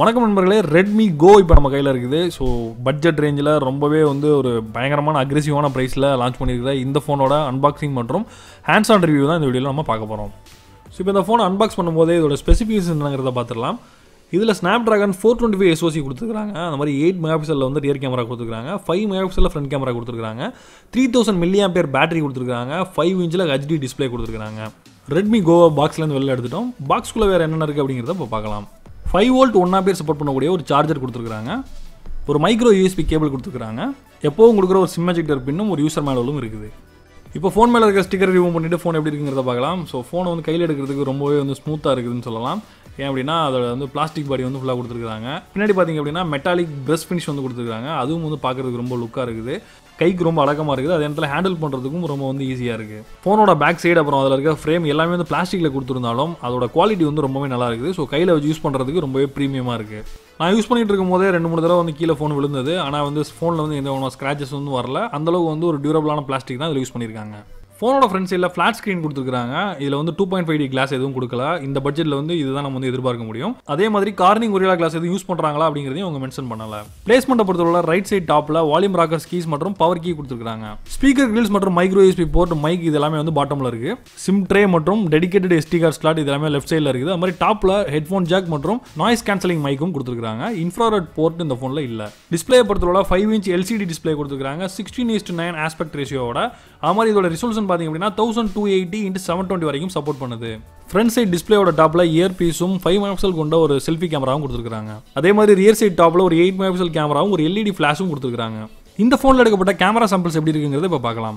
வணக்கம் நண்பர்களே Redmi Go இப்போ நம்ம கையில் இருக்குது ஸோ பட்ஜெட் ரேஞ்சில் ரொம்பவே வந்து ஒரு பயங்கரமான அக்ரெசிவான ப்ரைஸில் லான்ச் பண்ணியிருக்கிற இந்த ஃபோனோட அன்பாக்சிங் மற்றும் ஹேண்ட்ஸ் ஆன் ரிவ்யூ தான் இந்த வீடியோவில் நம்ம பார்க்க போகிறோம் ஸோ இப்போ இந்த ஃபோனை அன்பாக்ஸ் பண்ணும்போதே இதோட ஸ்பெசிஃபிகேஷன் என்னங்கிறத பார்த்துடலாம் இதில் Snapdragon four twenty five SOC கொடுத்துருக்காங்க அந்த மாதிரி எயிட் மெகா பிக்சலில் வந்து ரியர் கேமரா கொடுத்துருக்காங்க ஃபைவ் மெகா பிக்சலில் ஃப்ரண்ட் கேமரா கொடுத்துருக்காங்க three thousand milliampere battery கொடுத்துருக்காங்க ஃபைவ் இன்ச்சில் ஹெச்டி டிஸ்பிளே கொடுத்துருக்காங்க ரெட்மி கோவா பாக்ஸ்லேருந்து வெளில எடுத்துட்டோம் பாக்ஸ்குள்ளே வேறு என்னென்ன இருக்குது அப்படிங்கிறத இப்போ பார்க்கலாம் ஃபைவ் வோல்ட் ஒன்றா பேர் சப்போர்ட் பண்ணக்கூடிய ஒரு சார்ஜர் கொடுத்துருக்காங்க ஒரு மைக்ரோ யூஎஸ்பி கேபிள் கொடுத்துருக்காங்க எப்போவும் கொடுக்குற ஒரு சிம் எஜெக்டர் பின்னும் ஒரு யூசர் மேனுவலும் இருக்குது இப்போ ஃபோன் மேலே இருக்க ஸ்டிக்கர் ரிமூவ் பண்ணிட்டு ஃபோன் எப்படி இருக்குங்கிறத பார்க்கலாம் ஸோ ஃபோனை வந்து கையில் எடுக்கிறதுக்கு ரொம்பவே வந்து ஸ்மூத்தாக இருக்குதுன்னு சொல்லலாம் ஏன் அப்படின்னா அதோட வந்து பிளாஸ்டிக் பாடி வந்து ஃபுல்லாக கொடுத்துருக்காங்க பின்னாடி பார்த்தீங்க அப்படின்னா மெட்டாலிக் பிரஷ் ஃபினிஷ் வந்து கொடுத்துருக்காங்க அதுவும் வந்து பார்க்குறதுக்கு ரொம்ப லுக்காக இருக்குது கைக்கு ரொம்ப அடக்கமாக இருக்குது அதே நேரத்தில் ஹேண்டில் பண்ணுறதுக்கும் ரொம்ப வந்து ஈஸியாக இருக்குது ஃபோனோட பேக் சைடு அப்புறம் அதில் இருக்க ஃப்ரேம் எல்லாமே வந்து பிளாஸ்டிக்கில் கொடுத்துருந்தாலும் அதோட குவாலிட்டி வந்து ரொம்பவே நல்லா இருக்குது ஸோ கையில் வச்சு யூஸ் பண்ணுறதுக்கு ரொம்பவே ப்ரீமியமாக இருக்குது நான் யூஸ் பண்ணிட்டு இருக்கும் போதே ரெண்டு மூணு தடவை வந்து கீழே ஃபோன் விழுந்தது ஆனால் வந்து ஃபோனில் வந்து எந்த ஒன்றும் ஸ்க்ராச்சஸ் வந்து வரல அந்தளவுக்கு வந்து ஒரு டியூரபிளான பிளாஸ்டிக் தான் இதில் யூஸ் பண்ணியிருக்காங்க ஃபோனோட ஃப்ரண்ட் சைடில் ஃப்ளாட் ஸ்க்ரீன் கொடுத்துருக்காங்க இதில் வந்து two point five D glass எதுவும் கொடுக்கல இந்த பட்ஜெட்டில் வந்து இதுதான் நம்ம வந்து எதிர்பார்க்க முடியும் அதே மாதிரி கார்னிங் ஒரியா கிளாஸ் எதுவும் யூஸ் பண்ணுறாங்களா அப்படிங்கிறதையும் அவங்க மென்ஷன் பண்ணல பிளேஸ்மெண்ட்டை பொறுத்தவரை ரைட் சைட் டாப்பில் வால்யூம் ராக்கர்ஸ் கீஸ் மற்றும் பவர் கீ கொடுத்துருக்காங்க ஸ்பீக்கர் கிரில்ஸ் மற்றும் மைக்ரோ யூஎஸ்பி போர்ட் மைக் இது எல்லாமே வந்து பாட்டமில் இருக்குது சிம் ட்ரே மற்றும் டெடிகேட்டட் எஸ்டி கார்டு ஸ்லாட் இது எல்லாமே லெஃப்ட் சைடில் இருக்குது அது மாதிரி டாப்பில் ஹெட்ஃபோன் ஜாக் மற்றும் நாய்ஸ் கேன்சலிங் மைக்கும் கொடுத்துருக்காங்க இன்ஃப்ராரெட் போர்ட் இந்த ஃபோனில் இல்லை டிஸ்பிளே பொறுத்தவரை ஃபைவ் இன்ச் எல்சிடி டிஸ்பிளே கொடுத்துருக்காங்க சிக்ஸ்டீன் இஸ்ட் நைன் ஆஸ்பெக்ட் ரேஷியோட அது மாதிரி இதோட ரிசல்யூஷன் பார்த்தீங்க அப்படின்னா thousand two eighty into seven twenty வரைக்கும் சப்போர்ட் பண்ணுது ஃப்ரண்ட் சைட் டிஸ்பிளேயோட டாப்பில் இயர் பீஸும் ஃபைவ் மெகாபிக்சல் கொண்ட ஒரு செல்ஃபி கேமராவும் கொடுத்துருக்காங்க அதே மாதிரி ரியர் சைட் டாப்பில் ஒரு எயிட் மெகாபிக்சல் கேமராவும் ஒரு எல்இடி ஃப்ளாஷும் கொடுத்துருக்காங்க இந்த ஃபோனில் எடுக்கப்பட்ட கேமரா சாம்பிள்ஸ் எப்படி இருக்குங்கிறத இப்போ பார்க்கலாம்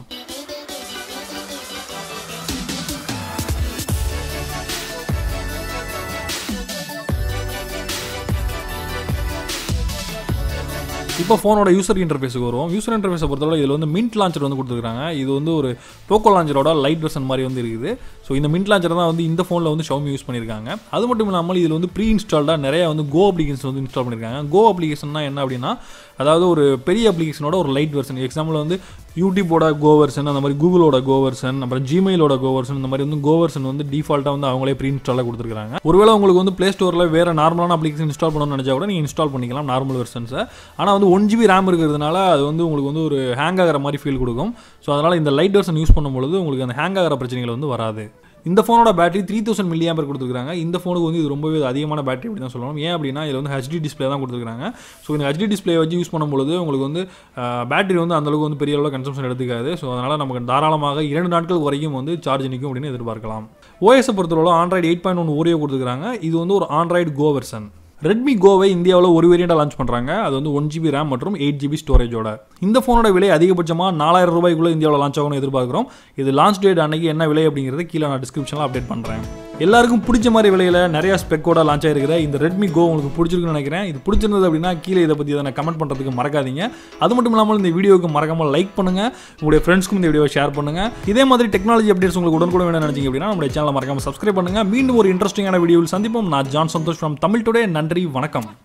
இப்போ ஃபோனோட யூசர் இன்டர்ஃபேஸுக்கு வருவோம் யூசர் இன்டர்ஃபேஸை பொறுத்தவரை இதில் வந்து மின்ட் லான்ச்சர் வந்து கொடுத்துருக்காங்க இது வந்து ஒரு போக்கோ லான்ச்சரோட லைட் வெர்ஷன் மாதிரி வந்து இருக்குது ஸோ இந்த மின்ட் லான்ச்சர் தான் வந்து இந்த ஃபோனில் வந்து ஷவுமி யூஸ் பண்ணியிருக்காங்க அது மட்டும் இல்லாமல் இதில் வந்து ப்ரீ இன்ஸ்டால்டாக நிறைய வந்து கோ அப்ளிகேஷன் வந்து இன்ஸ்டால் பண்ணியிருக்காங்க கோ அப்ளிகேஷன்னா என்ன அப்படின்னா அதாவது ஒரு பெரிய அப்ளிகேஷனோட ஒரு லைட் வெர்ஷன் எக்ஸாம்பிள் வந்து யூடியூபோட கோ வெர்ஷன் அந்த மாதிரி கூகுளோட கோ வெர்ஷன் அப்புறம் ஜிமெயிலோட கோ வெர்ஷன் இந்த மாதிரி வந்து கோ வெர்ஷன் வந்து டிஃபால்ட்டாக வந்து அவங்களே ப்ரீ இன்ஸ்டாலாக கொடுத்துருக்காங்க ஒருவேளை உங்களுக்கு வந்து ப்ளே ஸ்டோரில் வேறு நார்மலான அப்ளிகேஷன் இன்ஸ்டால் பண்ணணும்னு நினச்சா கூட நீங்கள் இன்ஸ்டால் பண்ணிக்கலாம் நார்மல் வெர்ஷன்ஸை ஆனால் வந்து ஒன் ஜிபி ரேம் இருக்கிறதுனால அது வந்து உங்களுக்கு வந்து ஒரு ஹேங் ஆகிற மாதிரி ஃபீல் கொடுக்கும் ஸோ அதனால் இந்த லைட் வெர்ஷன் யூஸ் பண்ணும்பொழுது உங்களுக்கு அந்த ஹேங் ஆகிற பிரச்சனைகள் வந்து வராது இந்த ஃபோனோட battery three thousand milliampere கொடுத்துருக்காங்க இந்த ஃபோனுக்கு வந்து இது ரொம்பவே அதிகமான பேட்டரி அப்படி தான் சொல்லணும் ஏன் அப்படின்னா இதில் வந்து ஹெச்டி டிஸ்பிளே தான் கொடுத்துருக்காங்க ஸோ இந்த ஹெச்டி டிஸ்பிளே வச்சு யூஸ் பண்ணும்பொழுது உங்களுக்கு வந்து பேட்டரி வந்து அந்தளவுக்கு வந்து பெரிய அளவில் கன்சம்ஷன் எடுத்துக்காது ஸோ அதனால் நமக்கு தாராளமாக இரண்டு நாட்கள் வரைக்கும் வந்து சார்ஜ் நிற்கும் அப்படின்னு எதிர்பார்க்கலாம் ஓஎஸை பொறுத்தவரை Android eight point one Oreo கொடுத்துருக்காங்க இது வந்து ஒரு ஆண்ட்ராய்டு கோ வெர்ஷன் ரெட்மி கோவை இந்தியாவில் ஒரு வேரியண்டாக லான்ச் பண்ணுறாங்க அது வந்து ஒன் ஜிபி ரேம் மற்றும் எயிட் ஜிபி ஸ்டோரேஜோட இந்த ஃபோனோட விலை அதிகபட்சமாக நாலாயிரம் ரூபாய்க்குள்ளே இந்தியாவில் லான்ச் ஆகும்னு எதிர்பார்க்குறோம் இது லான்ச் டேட் அன்னைக்கு என்ன விலை அப்படிங்கிறது கீழே நான் டிஸ்கிரிப்ஷனில் அப்டேட் பண்ணுறேன் எல்லாருக்கும் பிடிச்ச மாதிரி விலையில் நிறைய ஸ்பெக்கோட லான்ச் ஆகிருக்கிற இந்த ரெட்மி கோ உங்களுக்கு பிடிச்சிருக்குன்னு நினைக்கிறேன் இது பிடிச்சிருந்தது அப்படின்னா கீழே இதை பற்றி எதனா கமெண்ட் பண்ணுறதுக்கு மறக்காதீங்க அது மட்டும் இல்லாமல் இந்த வீடியோவுக்கு மறக்காமல் லைக் பண்ணுங்கள் உங்களுடைய ஃப்ரெண்ட்ஸ்க்கும் இந்த வீடியோ ஷேர் பண்ணுங்கள் இதே மாதிரி டெக்னாலஜி அப்டேட்ஸ் உங்களுக்கு உடனுக்குடன் வேணும் நினைச்சிங்க அப்படின்னா நம்மளுடைய சேனலை மறக்காமல் சப்ஸ்கிரைப் பண்ணுங்கள் மீண்டும் ஒரு இன்ட்ரெஸ்டிங்கான வீடியோவில் சந்திப்போம் நான் John Santhosh from Tamil today நன்றி வணக்கம்